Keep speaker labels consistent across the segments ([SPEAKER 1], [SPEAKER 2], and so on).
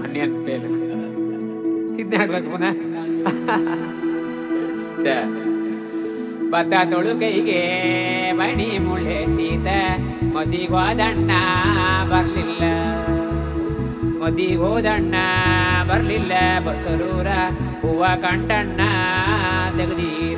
[SPEAKER 1] Onion fail ಇದನ್ನ ಹಾಕ್ಬೇಕು ಪುನಃ ಛ. ಭತ್ತ ತೊಳುಕೈಗೆ ಮಣಿ ಮುಳ್ಳೆಟ್ಟಿದ ಮದಿಗೋದಣ್ಣ ಬರ್ಲಿಲ್ಲ ಮದಿಗೋದಣ್ಣ ಬರ್ಲಿಲ್ಲ ಬಸರೂರ ಹೂವ ಕಂಟಣ್ಣ ತೆಗ್ದೀರ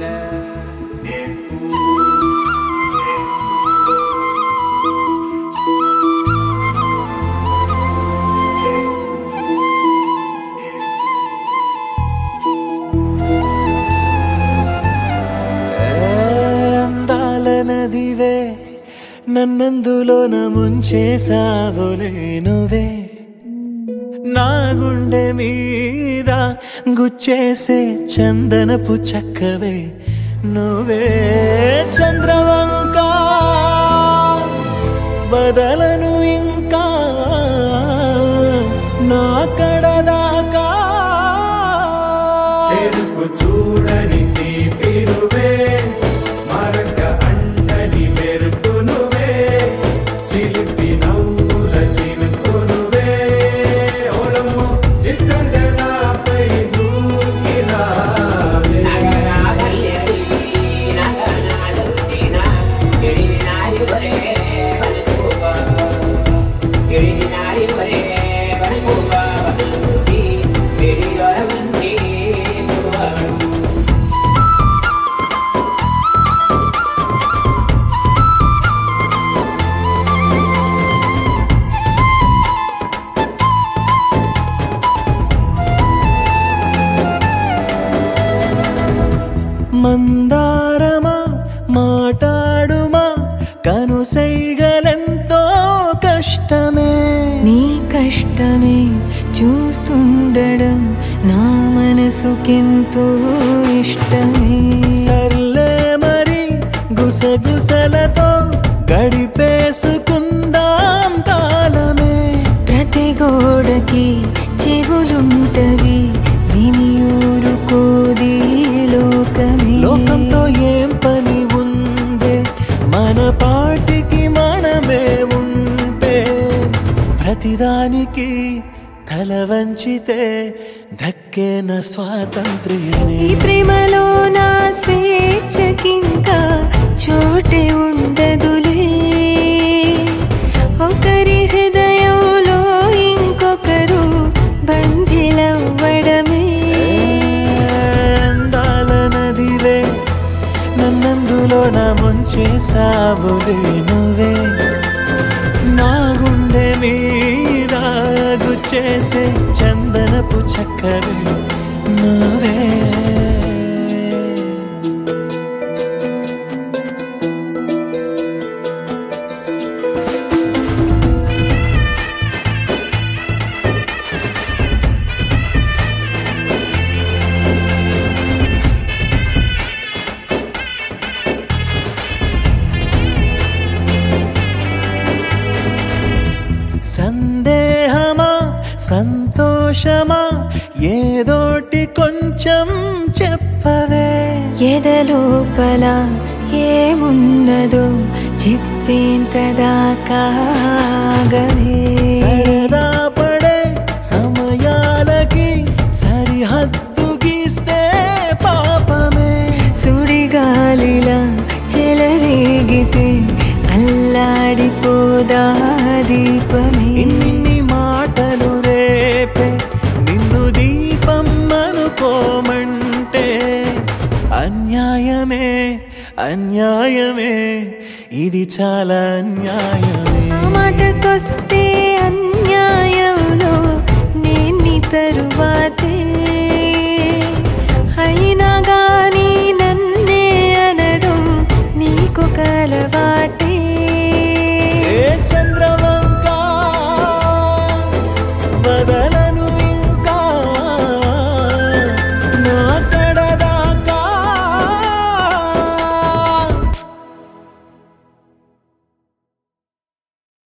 [SPEAKER 2] అందాల నదివే నన్నందులోన ముంచేసావులే నువ్వే నా గుండె మీద గుచ్చేసే చందనపు చక్కవే నువ్వే చంద్రవంక వదలను ఇంకా నా కడదాకా
[SPEAKER 3] చెరుకు చూడని తీపిరువే మరక అండని మెరుపునువే చిలిపి నవ్వుల చినుకునువే ఓలమ్ము చిత్తంగా నాపై దూకినావే
[SPEAKER 2] మందారమా మాటాడుమా కనుసైగలెంతో కష్టమే
[SPEAKER 4] నీ కష్టమే చూస్తుండడం నా మనసుకెంతో ఇష్టమే
[SPEAKER 2] సర్లే మరి గుసగుసలతో గడిపేసుకుందాం కాలమే
[SPEAKER 4] ప్రతి గోడకి చెవులుంటవి విని ఊరుకోది లోకమే
[SPEAKER 2] లోకంతో ఏం పని ఉందే మన పాటికి మనమే ఉంటే ప్రతిదానికి తల వంచితే దక్కేన స్వాతంత్ర్యమే
[SPEAKER 4] ఈ ప్రేమలో నా స్వేచ్ఛకింకా చోటే ఉండదులే ఒకరి హృదయంలో ఇంకొకరు బంధిలవ్వడమే
[SPEAKER 2] అందాల నదివే నన్నందులో నా ముంచేసావులే నువ్వే నా గుండె మీద గుచ్చేసే చందనపు చక్కవే నువ్వే సందేహమా సంతోషమా ఏదోటి కొంచెం చెప్పవే
[SPEAKER 4] ఎదలోపల ఏమున్నదో చెప్పేంత దాకాగవే
[SPEAKER 2] సరదా పడే సమయాలకి సరిహద్దు గీస్తే పాపమే
[SPEAKER 4] సుడిగాలిలా చెలరేగితే అల్లాడిపోదా దీపమే
[SPEAKER 2] ఇన్ని మాటలు రేపే నిన్ను దీపం అనుకోమంటే అన్యాయమే అన్యాయమే ఇది చాలా అన్యాయమే
[SPEAKER 4] ఆ మాటకొస్తే అన్యాయంలో నేను నీ తరువాత